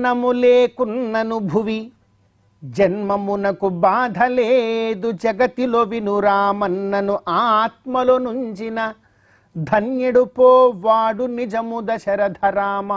అన్నము లేకున్నను భువి జన్మమునకు బాధ లేదు జగతిలో వినురామన్నను ఆత్మలో నుంచిన ధన్యుడు పోవాడు నిజము దశరథరామా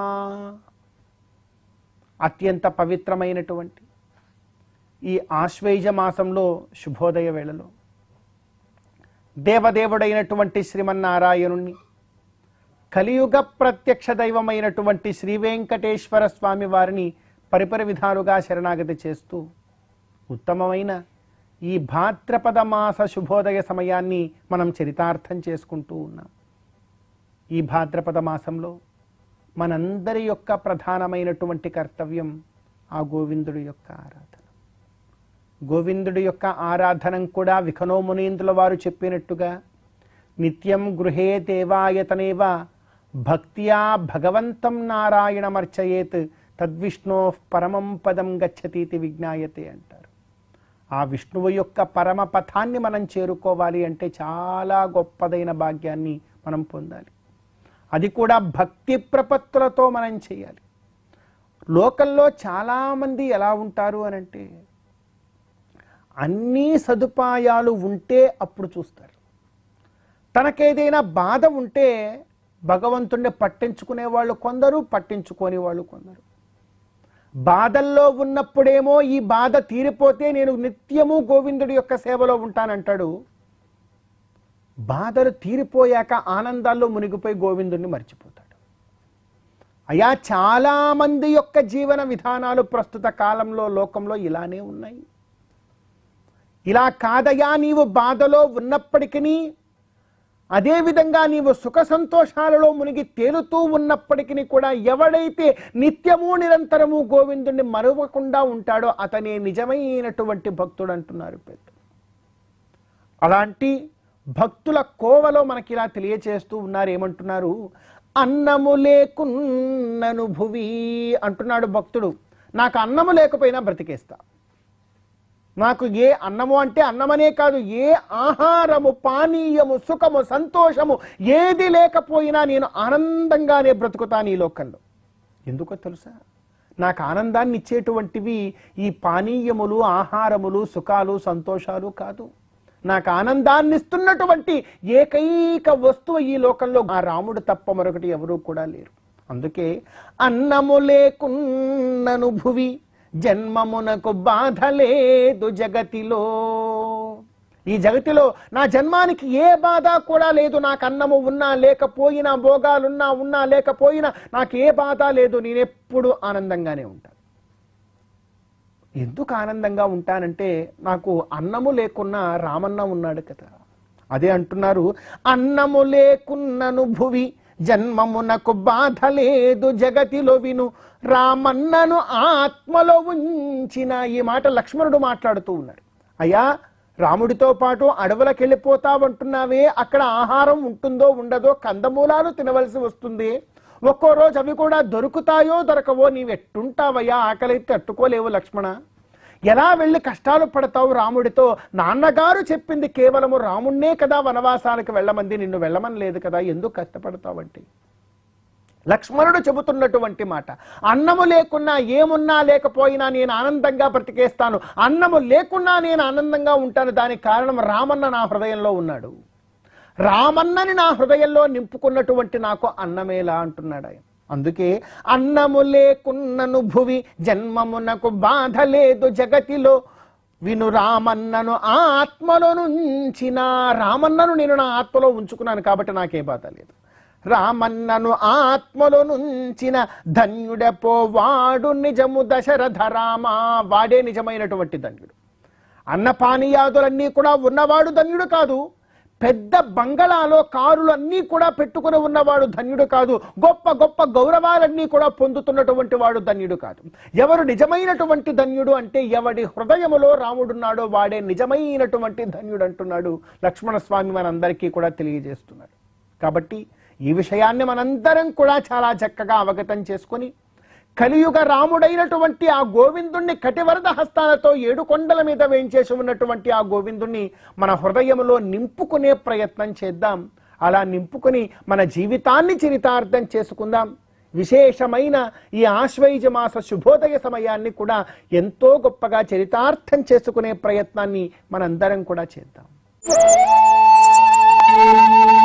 అత్యంత పవిత్రమైనటువంటి ఈ ఆశ్వేజ మాసంలో శుభోదయ వేళలో దేవదేవుడైనటువంటి శ్రీమన్నారాయణుణ్ణి కలియుగ ప్రత్యక్ష దైవమైనటువంటి శ్రీ వెంకటేశ్వర స్వామి వారిని పరిపరి విధాలుగా శరణాగతి చేస్తూ ఉత్తమమైన ఈ భాద్రపద మాస శుభోదయ సమయాన్ని మనం చరితార్థం చేసుకుంటూ ఉన్నాం ఈ భాద్రపద మాసంలో మనందరి యొక్క ప్రధానమైనటువంటి కర్తవ్యం ఆ గోవిందుడి యొక్క ఆరాధన గోవిందుడి యొక్క ఆరాధనం కూడా విఖనో మునీంద్రుల వారు చెప్పినట్టుగా నిత్యం గృహే దేవాయతనేవ భక్త్యా భగవంతం నారాయణమర్చయేత్ తద్విష్ణో పరమం పదం గచ్చతీతి విజ్ఞాయతే అంటారు ఆ విష్ణువు యొక్క పరమ పథాన్ని మనం చేరుకోవాలి అంటే చాలా గొప్పదైన భాగ్యాన్ని మనం పొందాలి అది కూడా భక్తి ప్రపత్తులతో మనం చేయాలి లోకల్లో చాలామంది ఎలా ఉంటారు అని అంటే అన్ని సదుపాయాలు ఉంటే అప్పుడు చూస్తారు తనకేదైనా బాధ ఉంటే భగవంతుణ్ణి పట్టించుకునే వాళ్ళు కొందరు పట్టించుకోని వాళ్ళు కొందరు బాధల్లో ఉన్నప్పుడేమో ఈ బాధ తీరిపోతే నేను నిత్యము గోవిందుడి యొక్క సేవలో ఉంటానంటాడు బాధలు తీరిపోయాక ఆనందాల్లో మునిగిపోయి గోవిందుడిని మర్చిపోతాడు అయా చాలా మంది యొక్క జీవన విధానాలు ప్రస్తుత కాలంలో లోకంలో ఇలానే ఉన్నాయి ఇలా కాదయా నీవు బాధలో ఉన్నప్పటికీ అదేవిధంగా నీవు సుఖ సంతోషాలలో మునిగి తేలుతూ ఉన్నప్పటికీ కూడా ఎవడైతే నిత్యము నిరంతరము గోవిందుణ్ణి మరవకుండా ఉంటాడో అతనే నిజమైనటువంటి భక్తుడు అంటున్నారు పెద్దలు అలాంటి భక్తుల కోవలో మనకి ఇలా తెలియచేస్తూ ఉన్నారు ఏమంటున్నారు అన్నము లేకున్నను భువి అంటున్నాడు భక్తుడు నాకు అన్నము లేకపోయినా బ్రతికేస్తా నాకు ఏ అన్నము అంటే అన్నమనే కాదు ఏ ఆహారము పానీయము సుఖము సంతోషము ఏది లేకపోయినా నేను ఆనందంగానే బ్రతుకుతాను ఈ లోకంలో ఎందుకో తెలుసా నాకు ఆనందాన్ని ఇచ్చేటువంటివి ఈ పానీయములు ఆహారములు సుఖాలు సంతోషాలు కాదు నాకు ఆనందాన్ని ఇస్తున్నటువంటి ఏకైక వస్తువు ఈ లోకంలో ఆ రాముడు తప్ప మరొకటి ఎవరూ కూడా లేరు అందుకే అన్నము లేకున్నను భువి జన్మమునకు బాధ లేదు జగతిలో ఈ జగతిలో నా జన్మానికి ఏ బాధ కూడా లేదు నాకు అన్నము ఉన్నా లేకపోయినా భోగాలున్నా ఉన్నా లేకపోయినా నాకు ఏ బాధ లేదు నేనెప్పుడు ఆనందంగానే ఉంటాను ఎందుకు ఆనందంగా ఉంటానంటే నాకు అన్నము లేకున్నా రామన్న ఉన్నాడు కదా అదే అంటున్నారు అన్నము లేకున్నను భువి జన్మమునకు బాధ లేదు జగతిలో విను రామన్నను ఆత్మలో ఉంచిన ఈ మాట లక్ష్మణుడు మాట్లాడుతూ ఉన్నాడు అయ్యా రాముడితో పాటు అడవులకు వెళ్ళిపోతావంటున్నావే అక్కడ ఆహారం ఉంటుందో ఉండదో కందమూలాలు తినవలసి వస్తుంది ఒక్కో రోజు అవి కూడా దొరుకుతాయో దొరకవో నీవెట్టుంటావయ్యా ఆకలి తట్టుకోలేవు లక్ష్మణ ఎలా వెళ్ళి కష్టాలు పడతావు రాముడితో నాన్నగారు చెప్పింది కేవలము రాముణ్ణే కదా వనవాసానికి వెళ్ళమంది నిన్ను వెళ్ళమని లేదు కదా ఎందుకు కష్టపడతావంటే లక్ష్మణుడు చెబుతున్నటువంటి మాట అన్నము లేకున్నా ఏమున్నా లేకపోయినా నేను ఆనందంగా బ్రతికేస్తాను అన్నము లేకున్నా నేను ఆనందంగా ఉంటాను దానికి కారణం రామన్న నా హృదయంలో ఉన్నాడు రామన్నని నా హృదయంలో నింపుకున్నటువంటి నాకు అన్నమేలా అంటున్నాడు ఆయన అందుకే అన్నము లేకున్నను భువి జన్మమునకు బాధ లేదు జగతిలో విను రామన్నను ఆ ఆత్మలో నుంచిన రామన్నను నేను నా ఆత్మలో ఉంచుకున్నాను కాబట్టి నాకే బాధ లేదు రామన్నను ఆత్మలో నుంచిన ధన్యుడపో వాడు నిజము దశరథ రామ వాడే నిజమైనటువంటి ధన్యుడు అన్నపానీయాదులన్నీ కూడా ఉన్నవాడు ధన్యుడు కాదు పెద్ద బంగళాలో కారులు అన్నీ కూడా పెట్టుకుని ఉన్నవాడు ధన్యుడు కాదు గొప్ప గొప్ప గౌరవాలన్నీ కూడా పొందుతున్నటువంటి వాడు ధన్యుడు కాదు ఎవరు నిజమైనటువంటి ధన్యుడు అంటే ఎవడి హృదయములో రాముడున్నాడో వాడే నిజమైనటువంటి ధన్యుడు అంటున్నాడు లక్ష్మణ స్వామి మనందరికీ కూడా తెలియజేస్తున్నాడు కాబట్టి ఈ విషయాన్ని మనందరం కూడా చాలా చక్కగా అవగతం చేసుకొని కలియుగ రాముడైనటువంటి ఆ గోవిందుణ్ణి కటివరద హస్తాలతో ఏడు కొండల మీద వేయించేసి ఉన్నటువంటి ఆ గోవిందుణ్ణి మన హృదయంలో నింపుకునే ప్రయత్నం చేద్దాం అలా నింపుకుని మన జీవితాన్ని చరితార్థం చేసుకుందాం విశేషమైన ఈ ఆశ్వయుజ మాస శుభోదయ సమయాన్ని కూడా ఎంతో గొప్పగా చరితార్థం చేసుకునే ప్రయత్నాన్ని మనందరం కూడా చేద్దాం